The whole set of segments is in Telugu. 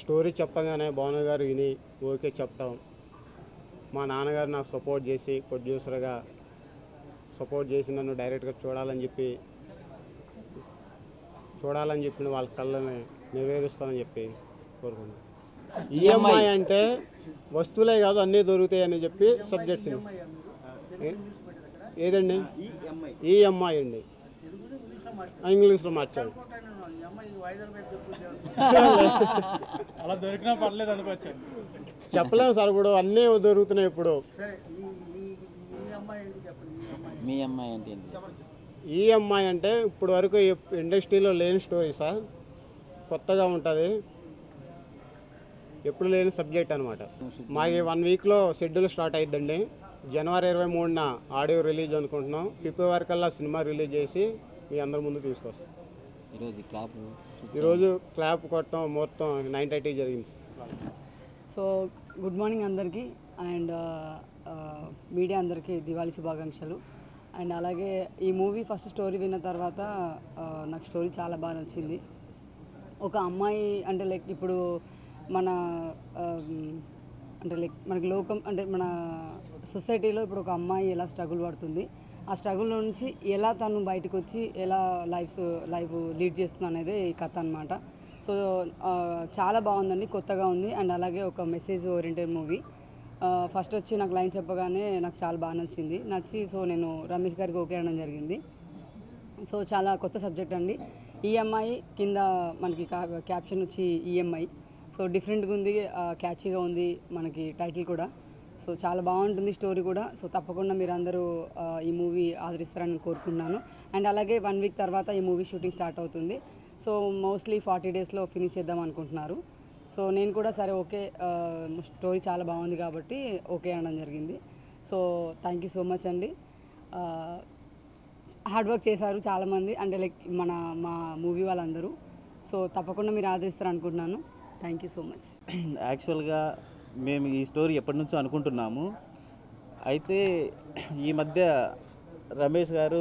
స్టోరీ చెప్పగానే భాను గారు విని ఓకే చెప్తాం మా నాన్నగారు నాకు సపోర్ట్ చేసి ప్రొడ్యూసర్గా సపోర్ట్ చేసి నన్ను డైరెక్ట్గా చూడాలని చెప్పి చూడాలని చెప్పిన వాళ్ళ కళ్ళని నెరవేరుస్తానని చెప్పి కోరుకున్నాను ఈఎంఐ అంటే వస్తువులే కాదు అన్నీ దొరుకుతాయి అని చెప్పి సబ్జెక్ట్స్ ఏదండి ఈఎంఐ అండి ఇంగ్లీష్లో మార్చాడు అలా దొరికినా పర్లేదు అనుకోవచ్చు చెప్పలేము సార్ ఇప్పుడు అన్నీ దొరుకుతున్నాయి ఇప్పుడు మీ అమ్మాయి అంటే ఏంటి ఈఎంఐ అంటే ఇప్పుడు వరకు ఇండస్ట్రీలో లేని స్టోరీ సార్ కొత్తగా ఉంటుంది ఎప్పుడు లేని సబ్జెక్ట్ అనమాట మాకు వన్ వీక్లో షెడ్యూల్ స్టార్ట్ అయిద్దండి జనవరి ఇరవై మూడున ఆడియో రిలీజ్ అనుకుంటున్నాం ఫిబ్రవరి కల్లా సినిమా రిలీజ్ చేసి మీ అందరి ముందు తీసుకొస్తాం ఈరోజు క్లాప్ ఈరోజు క్లాప్ కొట్టడం మొత్తం నైన్ థర్టీ జరిగింది సో గుడ్ మార్నింగ్ అందరికీ అండ్ మీడియా అందరికీ దివాళీ శుభాకాంక్షలు అండ్ అలాగే ఈ మూవీ ఫస్ట్ స్టోరీ విన్న తర్వాత ఆ, నాకు స్టోరీ చాలా బాగా నచ్చింది ఒక అమ్మాయి అంటే లైక్ ఇప్పుడు మన ఆ, అంటే లైక్ మనకి లోకం అంటే మన సొసైటీలో ఇప్పుడు ఒక అమ్మాయి ఎలా స్ట్రగుల్ పడుతుంది ఆ స్ట్రగుల్ నుంచి ఎలా తను బయటకు వచ్చి ఎలా లైఫ్ లైఫ్ లీడ్ చేస్తుంది అనేది ఈ కథ అనమాట సో ఆ, చాలా బాగుందండి కొత్తగా ఉంది అండ్ అలాగే ఒక మెసేజ్ ఓరియంటెడ్ మూవీ ఫస్ట్ వచ్చి నాకు లైన్ చెప్పగానే నాకు చాలా బాగా నచ్చింది నచ్చి సో నేను రమేష్ గారికి ఓకే అనడం జరిగింది సో చాలా కొత్త సబ్జెక్ట్ అండి ఈఎంఐ కింద మనకి కా- క్యాప్షన్ వచ్చి ఈఎంఐ సో డిఫరెంట్గా ఉంది క్యాచీగా ఉంది మనకి టైటిల్ కూడా సో చాలా బాగుంటుంది స్టోరీ కూడా సో తప్పకుండా మీరు అందరూ ఆ, ఈ మూవీ ఆదరిస్తారని కోరుకుంటున్నాను అండ్ అలాగే వన్ వీక్ తర్వాత ఈ మూవీ షూటింగ్ స్టార్ట్ అవుతుంది సో మోస్ట్లీ ఫార్టీ డేస్లో ఫినిష్ చేద్దాం అనుకుంటున్నారు సో నేను కూడా సరే ఓకే స్టోరీ చాలా బాగుంది కాబట్టి ఓకే అనడం జరిగింది so thank you so much అండి ఆ, హార్డ్ వర్క్ చేశారు చాలామంది అంటే లైక్ మన మా మూవీ వాళ్ళందరూ సో తప్పకుండా మీరు ఆదరిస్తారు అనుకుంటున్నాను థ్యాంక్ యూ సో మచ్ యాక్చువల్గా మేము ఈ స్టోరీ ఎప్పటి నుంచో అనుకుంటున్నాము అయితే ఈ మధ్య రమేష్ గారు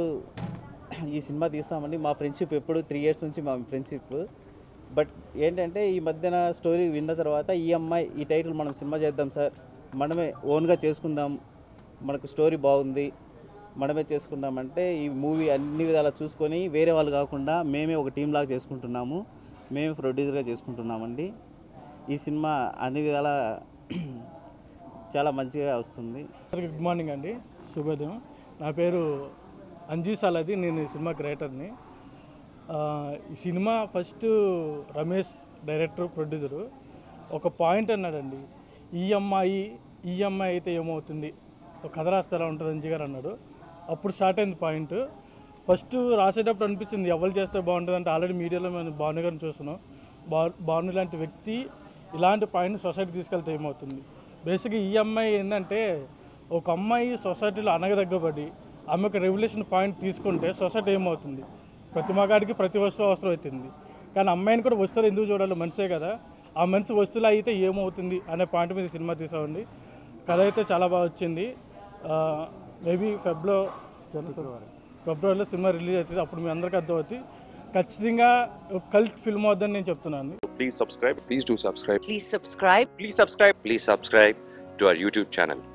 ఈ సినిమా తీస్తామండి మా ఫ్రెండ్షిప్ ఎప్పుడు త్రీ ఇయర్స్ నుంచి మా ఫ్రెండ్షిప్ బట్ ఏంటంటే ఈ మధ్యన స్టోరీ విన్న తర్వాత ఈ అమ్మాయి ఈ టైటిల్ మనం సినిమా చేద్దాం సార్ మనమే ఓన్గా చేసుకుందాం మనకు స్టోరీ బాగుంది మనమే చేసుకుందామంటే ఈ మూవీ అన్ని విధాలా చూసుకొని వేరే వాళ్ళు కాకుండా మేమే ఒక టీం లాగా చేసుకుంటున్నాము మేమే ప్రొడ్యూసర్గా చేసుకుంటున్నామండి ఈ సినిమా అన్ని విధాల చాలా మంచిగా వస్తుంది అందరికీ గుడ్ మార్నింగ్ అండి శుభోదయం నా పేరు అంజీ సాలది నేను ఈ సినిమా క్రియేటర్ని ఆ, ఈ cinema first Ramesh director producer ఒక పాయింట్ అన్నాడండి ఈ అమ్మాయి ఈ అమ్మాయి అయితే ఏమవుతుంది ఒక కథ రాస్తే ఎలా ఉంటుంది అంజీ గారు అన్నాడు అప్పుడు స్టార్ట్ అయింది పాయింట్ ఫస్ట్ రాసేటప్పుడు అనిపించింది ఎవరు చేస్తే బాగుంటుంది అంటే ఆల్రెడీ మీడియాలో మేము భాను గారిని చూస్తున్నాం బా భాను లాంటి వ్యక్తి ఇలాంటి పాయింట్ సొసైటీ తీసుకెళ్తే ఏమవుతుంది బేసిక్గా ఈ అమ్మాయి ఏంటంటే ఒక అమ్మాయి సొసైటీలో అనగదగ్గబడి ఆమె రెవల్యూషన్ పాయింట్ తీసుకుంటే సొసైటీ ఏమవుతుంది ప్రతి మగాడికి ప్రతి వస్తువు అవసరం అవుతుంది కానీ అమ్మాయిని కూడా వస్తువులు ఎందుకు చూడాలి మనిషే కదా ఆ మనిషి వస్తువులు అయితే ఏమవుతుంది అనే పాయింట్ మీద సినిమా తీసామండి కథ అయితే చాలా బాగా వచ్చింది మేబీ ఫెబ్లో ఫిబ్రవరిలో సినిమా రిలీజ్ అవుతుంది అప్పుడు మీ అందరికీ అర్థమవుతుంది ఖచ్చితంగా కల్ట్ ఫిల్మ్ అవుతుందని నేను చెప్తున్నాను Please subscribe. Please do subscribe. Please subscribe. Please subscribe. Please subscribe to our YouTube channel.